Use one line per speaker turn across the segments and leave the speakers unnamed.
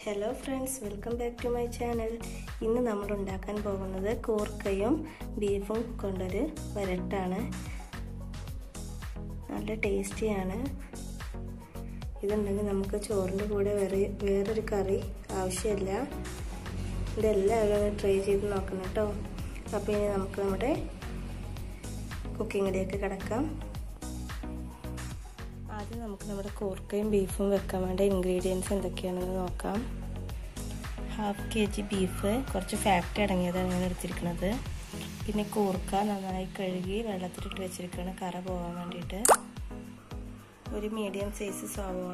hello friends welcome back to my channel ഇന്ന് നമ്മൾ ഉണ്ടാക്കാൻ പോകുന്നത് കൂർക്കയും ബീഫും കൊണ്ടൊരു വരട്ടാണ് നല്ല ടേസ്റ്റിയാണ് ഇതുണ്ടെങ്കിൽ നമുക്ക് ചോറിൻ്റെ കൂടെ വേറെ വേറൊരു കറി ആവശ്യമില്ല ഇതെല്ലാവരും ട്രൈ ചെയ്ത് നോക്കണം കേട്ടോ അപ്പോൾ ഇനി നമുക്ക് നമ്മുടെ കുക്കിങ്ങിലേക്ക് കിടക്കാം ആദ്യം നമുക്ക് നമ്മുടെ കൂർക്കയും ബീഫും വെക്കാൻ വേണ്ട ഇൻഗ്രീഡിയൻസ് എന്തൊക്കെയാണെന്ന് നോക്കാം ഹാഫ് കെ ജി ബീഫ് കുറച്ച് ഫാറ്റ് അടങ്ങിയതാണ് ഞാൻ എടുത്തിരിക്കുന്നത് പിന്നെ കൂർക്ക നന്നായി കഴുകി വെള്ളത്തിലിട്ട് വെച്ചിരിക്കുകയാണ് കറ പോകാൻ വേണ്ടിയിട്ട് ഒരു മീഡിയം സൈസ് സവോള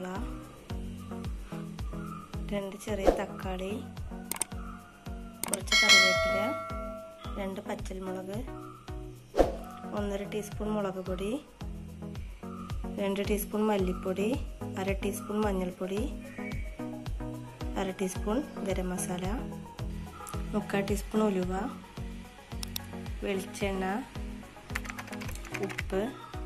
രണ്ട് ചെറിയ തക്കാളി കുറച്ച് കറിവേപ്പില രണ്ട് പച്ചൽമുളക് ഒന്നര ടീസ്പൂൺ മുളക് പൊടി രണ്ട് ടീസ്പൂൺ മല്ലിപ്പൊടി അര ടീസ്പൂൺ മഞ്ഞൾപ്പൊടി അര ടീസ്പൂൺ ഗരം മസാല മുക്കാൽ ടീസ്പൂൺ ഉലുവ വെളിച്ചെണ്ണ ഉപ്പ്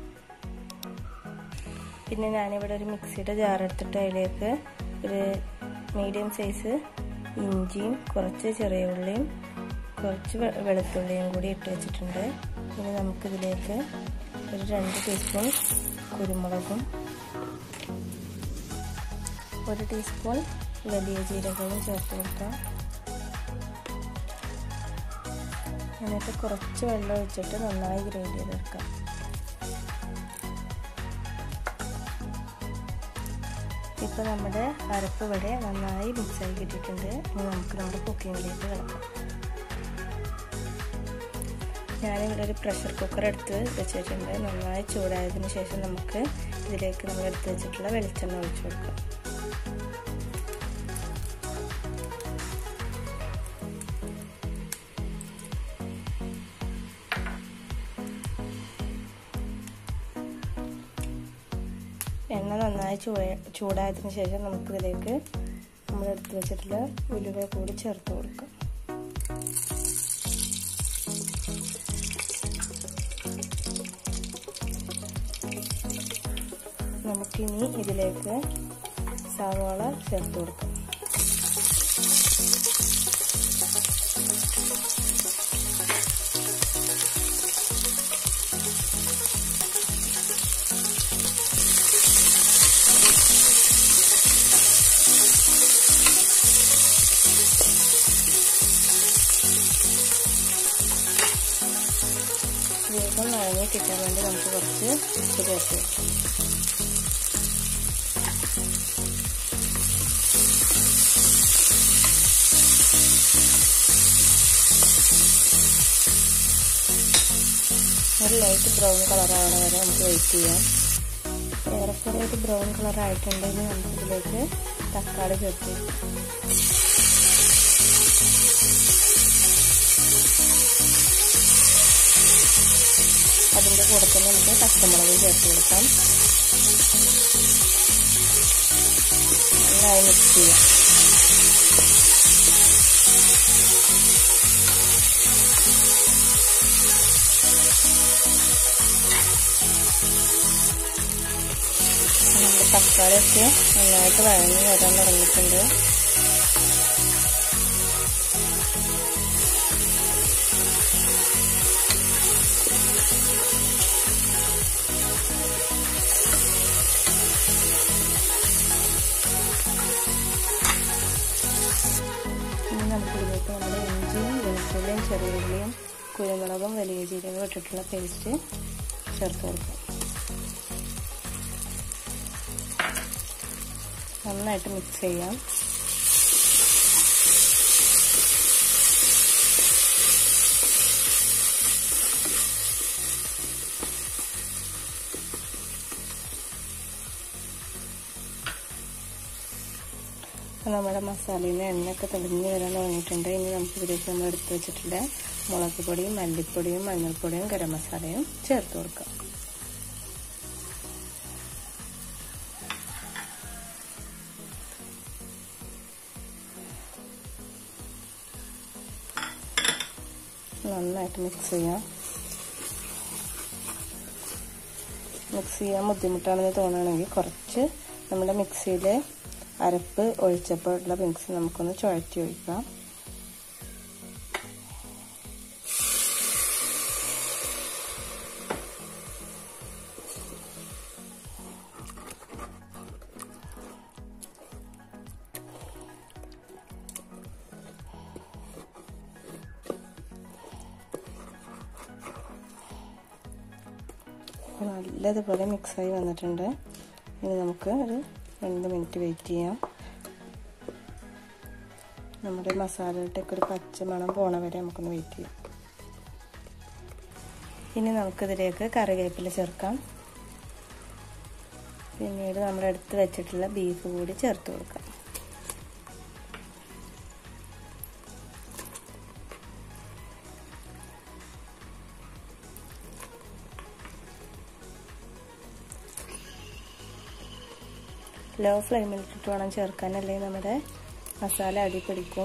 പിന്നെ ഞാനിവിടെ ഒരു മിക്സിയുടെ ജാർ എടുത്തിട്ട് അതിലേക്ക് ഒരു മീഡിയം സൈസ് ഇഞ്ചിയും കുറച്ച് ചെറിയ ഉള്ളിയും കുറച്ച് വെളുത്തുള്ളിയും കൂടി ഇട്ട് വെച്ചിട്ടുണ്ട് ഇനി നമുക്കിതിലേക്ക് ഒരു രണ്ട് ടീസ്പൂൺ കുരുമുളകും ഒരു ടീസ്പൂൺ വലിയ ജീരകവും ചേർത്ത് കൊടുക്കാം എന്നിട്ട് കുറച്ച് വെള്ളം ഒഴിച്ചിട്ട് നന്നായി ഗ്രൈൻഡ് ചെയ്തെടുക്കാം ഇപ്പോൾ നമ്മുടെ അരപ്പ് ഇവിടെ നന്നായി മിക്സായി കിട്ടിയിട്ടുണ്ട് ഇനി നമുക്ക് നമ്മുടെ കുക്കിങ്ങിലേക്ക് കിടക്കാം ഞാനിവിടെ ഒരു പ്രഷർ കുക്കർ എടുത്ത് വെച്ചിട്ടുണ്ട് നന്നായി ചൂടായതിനു ശേഷം നമുക്ക് ഇതിലേക്ക് നമ്മൾ എടുത്ത് വെച്ചിട്ടുള്ള വെളിച്ചെണ്ണ ഒഴിച്ചു കൊടുക്കാം എണ്ണ നന്നായി ചൂടായതിനു ശേഷം നമുക്കിതിലേക്ക് നമ്മൾ എടുത്ത് വെച്ചിട്ടുള്ള ഉലുവ കൂടി ചേർത്ത് കൊടുക്കാം നമുക്കിനി ഇതിലേക്ക് സവാള ചേർത്ത് കൊടുക്കാം വേഗം വഴങ്ങി കിട്ടാൻ വേണ്ടി നമുക്ക് കുറച്ച് ഉപ്പ് ചേർത്ത് വെക്കാം ഒരു ലൈറ്റ് ബ്രൗൺ കളറാവണ വരെ നമുക്ക് വെയിറ്റ് ചെയ്യാം ഏറെക്കുറെ ഒരു ബ്രൗൺ കളർ ആയിട്ടുണ്ടെങ്കിൽ നമുക്കിതിലേക്ക് തക്കാളി ചേർത്ത് അതിൻ്റെ കൂടെ തന്നെ നമുക്ക് പച്ചമുളകും ചേർത്ത് കൊടുക്കാം നന്നായി മിക്സ് ചെയ്യാം നമ്മുടെ തക്കാളിയൊക്കെ നന്നായിട്ട് വഴങ്ങി വരാൻ തുടങ്ങിയിട്ടുണ്ട് ഇനി നമുക്കിതിലേക്ക് നമ്മുടെ ഇഞ്ചിയും വെളുത്തുള്ളിയും ചെറിയുള്ളിയും കുരുമുളകും വലിയ ജീരകവും ഇട്ടിട്ടുള്ള പേസ്റ്റ് ചേർത്ത് കൊടുക്കാം നന്നായിട്ട് മിക്സ് ചെയ്യാം നമ്മുടെ മസാലയിൽ നിന്ന് എണ്ണയൊക്കെ തെളിഞ്ഞ് വരാൻ തുടങ്ങിയിട്ടുണ്ട് ഇനി നമുക്ക് ഇതിലേക്ക് നമ്മൾ എടുത്ത് വെച്ചിട്ടുള്ള മുളക് പൊടിയും മല്ലിപ്പൊടിയും മഞ്ഞൾപ്പൊടിയും ഗരം മസാലയും ചേർത്ത് കൊടുക്കാം നന്നായിട്ട് മിക്സ് ചെയ്യാം മിക്സ് ചെയ്യാൻ ബുദ്ധിമുട്ടാണെന്ന് തോന്നുകയാണെങ്കിൽ കുറച്ച് നമ്മുടെ മിക്സിയിൽ അരപ്പ് ഒഴിച്ചപ്പോൾ ഉള്ള മിക്സ് നമുക്കൊന്ന് ചുഴറ്റി ഒഴിക്കാം നല്ലതുപോലെ മിക്സായി വന്നിട്ടുണ്ട് ഇനി നമുക്ക് ഒരു രണ്ട് മിനിറ്റ് വെയിറ്റ് ചെയ്യാം നമ്മുടെ മസാലയിട്ടൊക്കെ ഒരു പച്ച മണം പോണ വരെ നമുക്കൊന്ന് വെയിറ്റ് ചെയ്യാം ഇനി നമുക്കിതിലേക്ക് കറിവേപ്പില ചേർക്കാം പിന്നീട് നമ്മൾ എടുത്ത് വെച്ചിട്ടുള്ള ബീഫ് കൂടി ചേർത്ത് കൊടുക്കാം ലോ ഫ്ലെയിമിലിട്ടിട്ട് വേണം ചേർക്കാൻ അല്ലെങ്കിൽ നമ്മുടെ മസാല അടി പിടിക്കും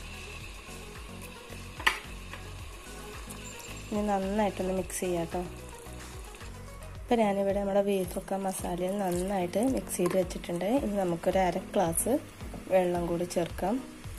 ഇനി നന്നായിട്ടൊന്ന് മിക്സ് ചെയ്യാം കേട്ടോ ഇപ്പം ഞാനിവിടെ നമ്മുടെ ബീഫൊക്കെ മസാലയിൽ നന്നായിട്ട് മിക്സ് ചെയ്ത് വെച്ചിട്ടുണ്ട് ഇനി നമുക്കൊരു അര ഗ്ലാസ് വെള്ളം കൂടി ചേർക്കാം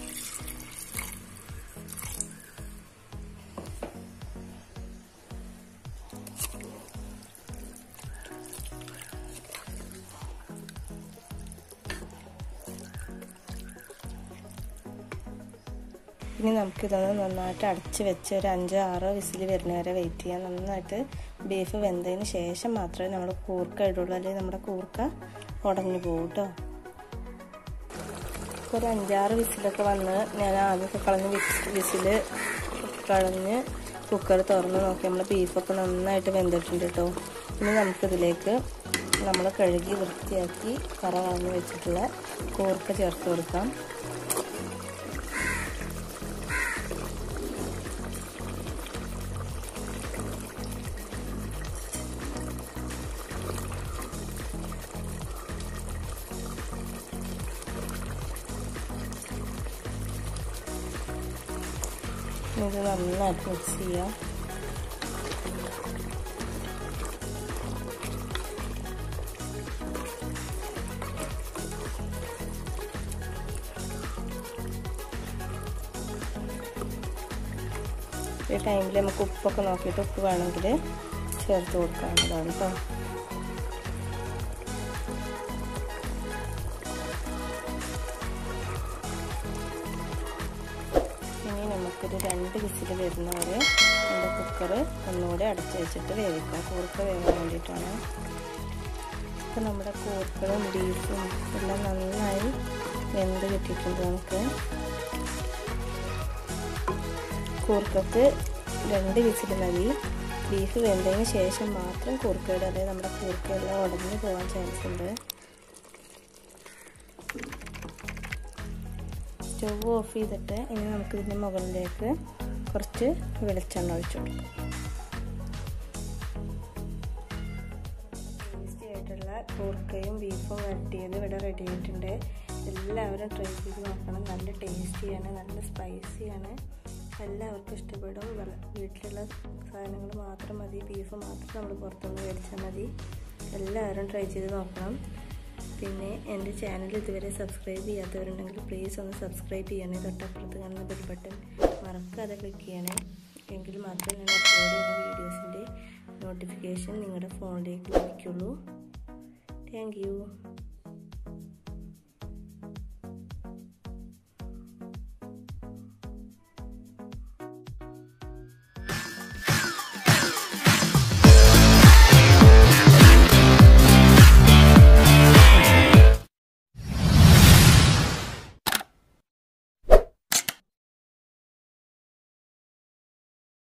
ഇനി നമുക്കിതൊന്ന് നന്നായിട്ട് അടച്ച് വെച്ച് ഒരു അഞ്ചോ ആറോ വിസിൽ വരുന്ന വരെ വെയിറ്റ് ചെയ്യാം നന്നായിട്ട് ബീഫ് വെന്തതിന് ശേഷം മാത്രമേ നമ്മൾ കൂർക്ക ഇടുള്ളൂ അല്ലെങ്കിൽ നമ്മുടെ കൂർക്ക ഉടഞ്ഞു പോകും കേട്ടോ ഒരു അഞ്ചാറ് വിസിലൊക്കെ വന്ന് ഞാൻ ആദ്യമൊക്കെ കളഞ്ഞ് വിസിൽ കളഞ്ഞ് കുക്കർ തുറന്ന് നോക്കി നമ്മൾ ബീഫൊക്കെ നന്നായിട്ട് വെന്തിട്ടുണ്ട് കേട്ടോ ഇനി നമുക്കിതിലേക്ക് നമ്മൾ കഴുകി വൃത്തിയാക്കി കറ കളഞ്ഞ് വെച്ചിട്ടുള്ള കൂർക്ക ചേർത്ത് കൊടുക്കാം ഇത് നന്നായിട്ട് മിക്സ് ചെയ്യാം ഈ ടൈമിൽ നമുക്ക് ഉപ്പൊക്കെ നോക്കിയിട്ട് ഉപ്പ് വേണമെങ്കിൽ ചേർത്ത് കൊടുക്കാവുന്നതാണ് കേട്ടോ ഇനി നമുക്കൊരു രണ്ട് വിസിൽ വരുന്നവരെ നമ്മുടെ കുക്കർ ഒന്നുകൂടി അടച്ചു വെച്ചിട്ട് വേവിക്കാം കൂർക്ക വേവാൻ വേണ്ടിയിട്ടാണ് ഇപ്പം നമ്മുടെ കൂർക്കളും ബീഫും എല്ലാം നന്നായി വെന്ത് കിട്ടിയിട്ടുണ്ട് നമുക്ക് കൂർക്കക്ക് രണ്ട് വിസിൽ മതി ബീഫ് വെന്തതിന് ശേഷം മാത്രം കൂർക്കയുടെ അല്ലെങ്കിൽ നമ്മുടെ കൂർക്കയെല്ലാം ഉടഞ്ഞു പോകാൻ ചാൻസ് ഉണ്ട് സ്റ്റവ് ഓഫ് ചെയ്തിട്ട് ഇനി നമുക്ക് ഇതിൻ്റെ മുകളിലേക്ക് കുറച്ച് വെളിച്ചെണ്ണ ഒഴിച്ചു കൊടുക്കാം ടേസ്റ്റി ആയിട്ടുള്ള കൂർക്കയും ബീഫും വരട്ടിയത് ഇവിടെ റെഡി ആയിട്ടുണ്ട് എല്ലാവരും ട്രൈ ചെയ്ത് നോക്കണം നല്ല ടേസ്റ്റിയാണ് നല്ല സ്പൈസിയാണ് എല്ലാവർക്കും ഇഷ്ടപ്പെടും വീട്ടിലുള്ള സാധനങ്ങൾ മാത്രം മതി ബീഫ് മാത്രം നമ്മൾ പുറത്തുനിന്ന് മേടിച്ചാൽ മതി എല്ലാവരും ട്രൈ ചെയ്ത് നോക്കണം പിന്നെ എൻ്റെ ചാനൽ ഇതുവരെ സബ്സ്ക്രൈബ് ചെയ്യാത്തവരുണ്ടെങ്കിൽ പ്ലീസ് ഒന്ന് സബ്സ്ക്രൈബ് ചെയ്യണേ തൊട്ടപ്പുറത്ത് കാണുന്ന ബെൽ ബട്ടൺ മറക്കാതെ ക്ലിക്ക് ചെയ്യണേ എങ്കിൽ മാത്രമേ ഞാൻ അപ്ലോഡ് ചെയ്യുന്ന വീഡിയോസിൻ്റെ നോട്ടിഫിക്കേഷൻ നിങ്ങളുടെ ഫോണിലേക്ക് ലഭിക്കുള്ളൂ താങ്ക്